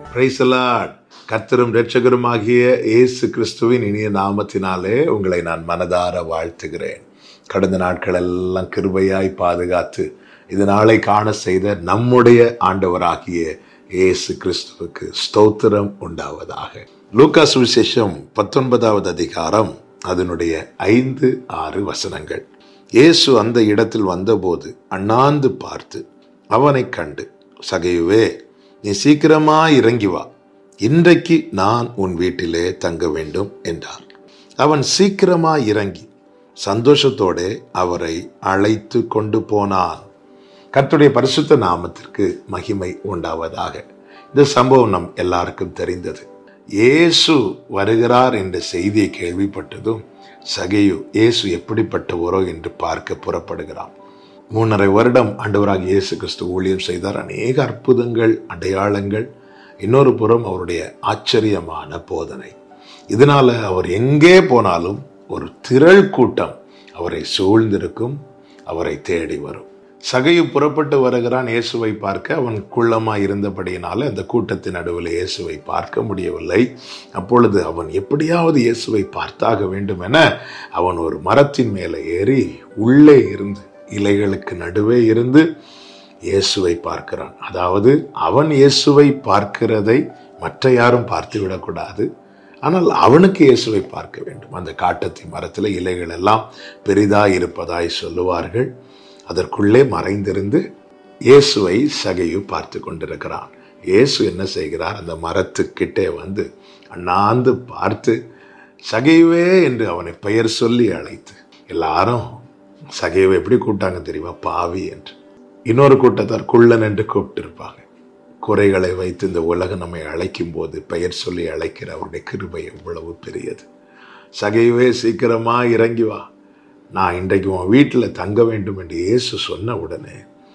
பிரைசலாட் கர்த்தரும் இரட்சகருமாகிய இயேசு கிறிஸ்துவின் இனிய நாமத்தினாலே உங்களை நான் மனதார வாழ்த்துகிறேன் கடந்த நாட்கள் எல்லாம் கிருபையாய் பாதுகாத்து இது நாளை காண செய்த நம்முடைய ஆண்டவராகிய இயேசு கிறிஸ்துவுக்கு ஸ்தோத்திரம் உண்டாவதாக லூக்கா சுவிசேஷம் பத்தொன்பதாவது அதிகாரம் அதனுடைய ஐந்து ஆறு வசனங்கள் இயேசு அந்த இடத்தில் வந்தபோது அண்ணாந்து பார்த்து அவனை கண்டு சகையுவே நீ சீக்கிரமா இறங்கி வா இன்றைக்கு நான் உன் வீட்டிலே தங்க வேண்டும் என்றார் அவன் சீக்கிரமா இறங்கி சந்தோஷத்தோட அவரை அழைத்து கொண்டு போனான் கர்த்தருடைய பரிசுத்த நாமத்திற்கு மகிமை உண்டாவதாக இந்த சம்பவம் நம் எல்லாருக்கும் தெரிந்தது இயேசு வருகிறார் என்ற செய்தியை கேள்விப்பட்டதும் சகையு இயேசு எப்படிப்பட்டவரோ என்று பார்க்க புறப்படுகிறான் மூன்றரை வருடம் ஆண்டவராக இயேசு கிறிஸ்து ஊழியம் செய்தார் அநேக அற்புதங்கள் அடையாளங்கள் இன்னொரு புறம் அவருடைய ஆச்சரியமான போதனை இதனால அவர் எங்கே போனாலும் ஒரு திரள் கூட்டம் அவரை சூழ்ந்திருக்கும் அவரை தேடி வரும் சகையு புறப்பட்டு வருகிறான் இயேசுவை பார்க்க அவன் குள்ளமா இருந்தபடியினால அந்த கூட்டத்தின் நடுவில் இயேசுவை பார்க்க முடியவில்லை அப்பொழுது அவன் எப்படியாவது இயேசுவை பார்த்தாக வேண்டும் என அவன் ஒரு மரத்தின் மேலே ஏறி உள்ளே இருந்து இலைகளுக்கு நடுவே இருந்து இயேசுவை பார்க்கிறான் அதாவது அவன் இயேசுவை பார்க்கிறதை மற்ற யாரும் பார்த்து விடக்கூடாது ஆனால் அவனுக்கு இயேசுவை பார்க்க வேண்டும் அந்த காட்டத்தி மரத்தில் இலைகள் எல்லாம் பெரிதாய் இருப்பதாய் சொல்லுவார்கள் அதற்குள்ளே மறைந்திருந்து இயேசுவை சகையு பார்த்து கொண்டிருக்கிறான் இயேசு என்ன செய்கிறார் அந்த மரத்துக்கிட்டே வந்து அண்ணாந்து பார்த்து சகையுவே என்று அவனை பெயர் சொல்லி அழைத்து எல்லாரும் சகைவை எப்படி கூப்பிட்டாங்க தெரியுமா பாவி என்று இன்னொரு கூட்டத்தார் குள்ளன் என்று கூப்பிட்டு இருப்பாங்க குறைகளை வைத்து இந்த உலகம் நம்மை அழைக்கும் போது பெயர் சொல்லி அழைக்கிற அவருடைய கிருபை எவ்வளவு பெரியது சகைவே சீக்கிரமா இறங்கி வா நான் இன்றைக்கு உன் வீட்டில் தங்க வேண்டும் என்று இயேசு சொன்ன உடனே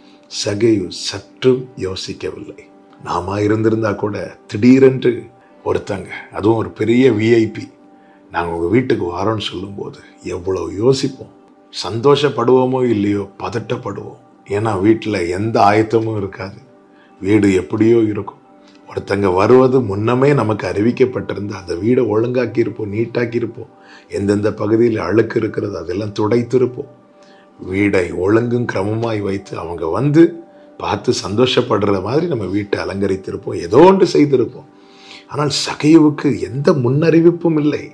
சகையு சற்றும் யோசிக்கவில்லை நாம இருந்திருந்தா கூட திடீரென்று ஒருத்தங்க அதுவும் ஒரு பெரிய விஐபி நாங்கள் உங்கள் வீட்டுக்கு வரோன்னு சொல்லும்போது எவ்வளோ யோசிப்போம் சந்தோஷப்படுவோமோ இல்லையோ பதட்டப்படுவோம் ஏன்னா வீட்டில் எந்த ஆயத்தமும் இருக்காது வீடு எப்படியோ இருக்கும் ஒருத்தங்க வருவது முன்னமே நமக்கு அறிவிக்கப்பட்டிருந்து அந்த வீடை ஒழுங்காக்கி இருப்போம் நீட்டாக்கி இருப்போம் எந்தெந்த பகுதியில் அழுக்கு இருக்கிறது அதெல்லாம் துடைத்திருப்போம் வீடை ஒழுங்கும் கிரமமாய் வைத்து அவங்க வந்து பார்த்து சந்தோஷப்படுற மாதிரி நம்ம வீட்டை அலங்கரித்திருப்போம் ஏதோ ஒன்று செய்திருப்போம் ஆனால் சகையுவுக்கு எந்த முன்னறிவிப்பும் இல்லை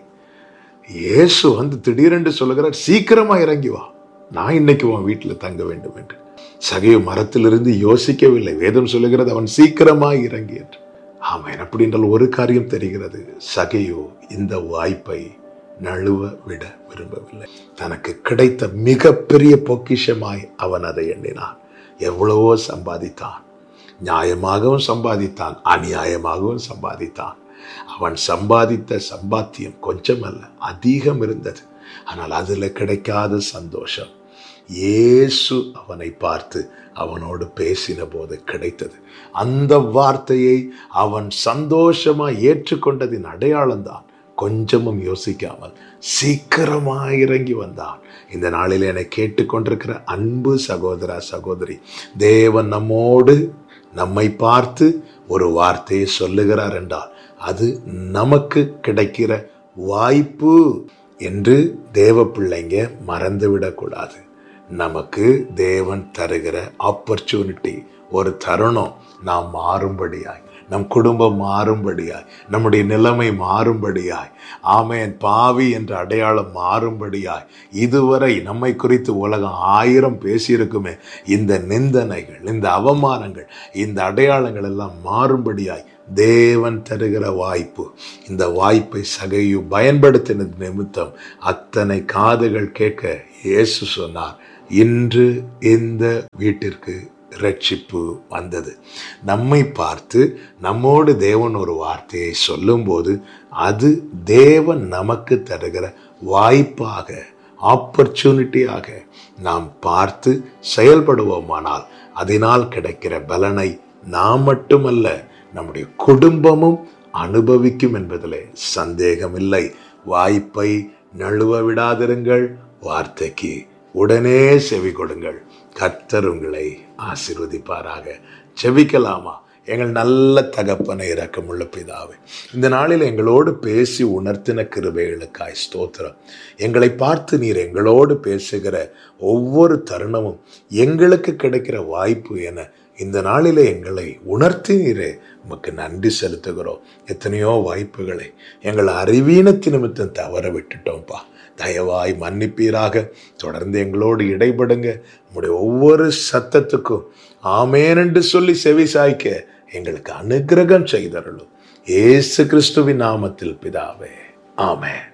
இயேசு வந்து திடீரென்று சொல்லுகிறார் சீக்கிரமா இறங்கி வா நான் இன்னைக்கு உன் வீட்டில் தங்க வேண்டும் என்று சகையு மரத்திலிருந்து யோசிக்கவில்லை வேதம் சொல்லுகிறது அவன் சீக்கிரமா இறங்கி என்று ஆமாம் அப்படி என்றால் ஒரு காரியம் தெரிகிறது சகையு இந்த வாய்ப்பை நழுவ விட விரும்பவில்லை தனக்கு கிடைத்த மிகப்பெரிய பொக்கிஷமாய் அவன் அதை எண்ணினான் எவ்வளவோ சம்பாதித்தான் நியாயமாகவும் சம்பாதித்தான் அநியாயமாகவும் சம்பாதித்தான் அவன் சம்பாதித்த சம்பாத்தியம் கொஞ்சமல்ல அதிகம் இருந்தது ஆனால் அதில் கிடைக்காத சந்தோஷம் இயேசு அவனை பார்த்து அவனோடு பேசின போது கிடைத்தது அந்த வார்த்தையை அவன் சந்தோஷமா ஏற்றுக்கொண்டதின் அடையாளம்தான் கொஞ்சமும் யோசிக்காமல் சீக்கிரமாக இறங்கி வந்தான் இந்த நாளில் என்னை கேட்டுக்கொண்டிருக்கிற அன்பு சகோதரா சகோதரி தேவன் நம்மோடு நம்மை பார்த்து ஒரு வார்த்தையை சொல்லுகிறார் என்றால் அது நமக்கு கிடைக்கிற வாய்ப்பு என்று தேவ பிள்ளைங்க மறந்துவிடக்கூடாது நமக்கு தேவன் தருகிற ஆப்பர்ச்சுனிட்டி ஒரு தருணம் நாம் மாறும்படியாய் நம் குடும்பம் மாறும்படியாய் நம்முடைய நிலைமை மாறும்படியாய் ஆமேன் பாவி என்ற அடையாளம் மாறும்படியாய் இதுவரை நம்மை குறித்து உலகம் ஆயிரம் பேசியிருக்குமே இந்த நிந்தனைகள் இந்த அவமானங்கள் இந்த அடையாளங்கள் எல்லாம் மாறும்படியாய் தேவன் தருகிற வாய்ப்பு இந்த வாய்ப்பை சகையு பயன்படுத்தினது நிமித்தம் அத்தனை காதுகள் கேட்க இயேசு சொன்னார் இன்று இந்த வீட்டிற்கு ரட்சிப்பு வந்தது நம்மை பார்த்து நம்மோடு தேவன் ஒரு வார்த்தையை சொல்லும்போது அது தேவன் நமக்கு தருகிற வாய்ப்பாக ஆப்பர்ச்சுனிட்டியாக நாம் பார்த்து செயல்படுவோமானால் அதனால் கிடைக்கிற பலனை நாம் மட்டுமல்ல நம்முடைய குடும்பமும் அனுபவிக்கும் என்பதிலே சந்தேகமில்லை வாய்ப்பை நழுவ விடாதிருங்கள் வார்த்தைக்கு உடனே செவி கொடுங்கள் கர்த்தர் உங்களை ஆசிர்வதிப்பாராக செவிக்கலாமா எங்கள் நல்ல தகப்பனை இரக்கமுள்ள பிதாவே இந்த நாளில் எங்களோடு பேசி உணர்த்தின கிருபைகளுக்காய் ஸ்தோத்திரம் எங்களை பார்த்து நீர் எங்களோடு பேசுகிற ஒவ்வொரு தருணமும் எங்களுக்கு கிடைக்கிற வாய்ப்பு என இந்த நாளிலே எங்களை உணர்த்தினீரே உமக்கு நன்றி செலுத்துகிறோம் எத்தனையோ வாய்ப்புகளை எங்கள் அறிவீனத்து நிமித்தம் தவற விட்டுட்டோம்ப்பா தயவாய் மன்னிப்பீராக தொடர்ந்து எங்களோடு இடைபடுங்க உங்களுடைய ஒவ்வொரு சத்தத்துக்கும் ஆமேன் என்று சொல்லி செவி சாய்க்க எங்களுக்கு அனுக்கிரகம் செய்தருளும் ஏசு கிறிஸ்துவின் நாமத்தில் பிதாவே ஆமென்